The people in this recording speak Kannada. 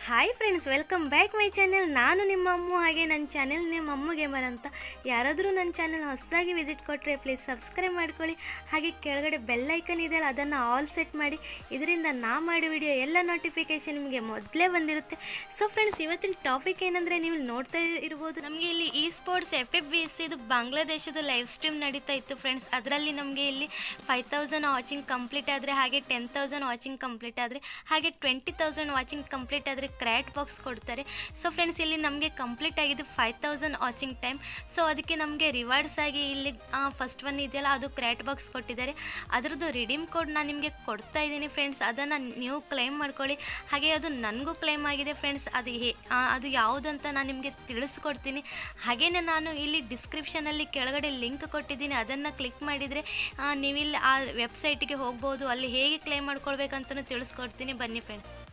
hi friends welcome back my channel ನಾನು ನಿಮ್ಮ ಅಮ್ಮು ಹಾಗೆ ನನ್ನ ಚಾನೆಲ್ ನಿಮ್ಮ ಅಮ್ಮು ಗೇಮರ್ ಅಂತ ಯಾರಾದರೂ ನನ್ನ ಚಾನೆಲ್ ಹೊಸದಾಗಿ ವಿಸಿಟ್ ಕೊಟ್ಟರೆ ಪ್ಲೀಸ್ ಸಬ್ಸ್ಕ್ರೈಬ್ ಮಾಡ್ಕೊಳ್ಳಿ ಹಾಗೆ ಕೆಳಗಡೆ ಬೆಲ್ ಐಕನ್ ಇದೆಯಲ್ಲ ಅದನ್ನು ಆಲ್ ಸೆಟ್ ಮಾಡಿ ಇದರಿಂದ ನಾ ಮಾಡೋ ವಿಡಿಯೋ ಎಲ್ಲ ನೋಟಿಫಿಕೇಶನ್ ನಿಮಗೆ ಮೊದಲೇ ಬಂದಿರುತ್ತೆ ಸೊ ಫ್ರೆಂಡ್ಸ್ ಇವತ್ತಿನ ಟಾಪಿಕ್ ಏನಂದರೆ ನೀವು ನೋಡ್ತಾ ಇರ್ಬೋದು ನಮಗೆ ಇಲ್ಲಿ ಈ sports F F B S ಇದು ಬಾಂಗ್ಲಾದೇಶದ ಲೈವ್ ಸ್ಟ್ರೀಮ್ ನಡೀತಾ ಇತ್ತು ಫ್ರೆಂಡ್ಸ್ ಅದರಲ್ಲಿ ನಮಗೆ ಇಲ್ಲಿ ಫೈವ್ ತೌಸಂಡ್ ವಾಚಿಂಗ್ ಕಂಪ್ಲೀಟ್ ಆದರೆ ಹಾಗೆ ಟೆನ್ ತೌಸಂಡ್ ವಾಚಿಂಗ್ ಕಂಪ್ಲೀಟ್ ಆದರೆ ಹಾಗೆ ಟ್ವೆಂಟಿ ತೌಸಂಡ್ ವಾಚಿಂಗ್ ಕಂಪ್ಲೀಟ್ ಆದರೆ ಕ್ರ್ಯಾಟ್ ಬಾಕ್ಸ್ ಕೊಡ್ತಾರೆ ಸೊ ಫ್ರೆಂಡ್ಸ್ ಇಲ್ಲಿ ನಮಗೆ ಕಂಪ್ಲೀಟ್ ಆಗಿದೆ five thousand watching time so ಅದಕ್ಕೆ ನಮಗೆ ರಿವಾರ್ಡ್ಸ್ ಆಗಿ ಇಲ್ಲಿ ಫಸ್ಟ್ ಒನ್ ಇದೆಯಲ್ಲ ಅದು ಕ್ರ್ಯಾಟ್ ಬಾಕ್ಸ್ ಕೊಟ್ಟಿದ್ದಾರೆ ಅದರದ್ದು ರಿಡೀಮ್ ಕೋಡ್ ನಾನು ನಿಮಗೆ ಕೊಡ್ತಾ ಇದ್ದೀನಿ ಫ್ರೆಂಡ್ಸ್ ಅದನ್ನು ನೀವು ಕ್ಲೈಮ್ ಮಾಡ್ಕೊಳ್ಳಿ ಹಾಗೆ ಅದು ನನಗೂ ಕ್ಲೈಮ್ ಆಗಿದೆ ಫ್ರೆಂಡ್ಸ್ ಅದು ಹೇ ಆ, ಅದು ಯಾವುದಂತ ನಾನು ನಿಮಗೆ ತಿಳಿಸ್ಕೊಡ್ತೀನಿ ಹಾಗೆಯೇ ನಾನು ಇಲ್ಲಿ ಡಿಸ್ಕ್ರಿಪ್ಷನಲ್ಲಿ ಕೆಳಗಡೆ ಲಿಂಕ್ ಕೊಟ್ಟಿದ್ದೀನಿ ಅದನ್ನು ಕ್ಲಿಕ್ ಮಾಡಿದರೆ ನೀವಿಲ್ಲಿ ಆ ವೆಬ್ಸೈಟಿಗೆ ಹೋಗ್ಬೋದು ಅಲ್ಲಿ ಹೇಗೆ ಕ್ಲೈಮ್ ಮಾಡ್ಕೊಳ್ಬೇಕಂತಲೂ ತಿಳಿಸ್ಕೊಡ್ತೀನಿ ಬನ್ನಿ ಫ್ರೆಂಡ್ಸ್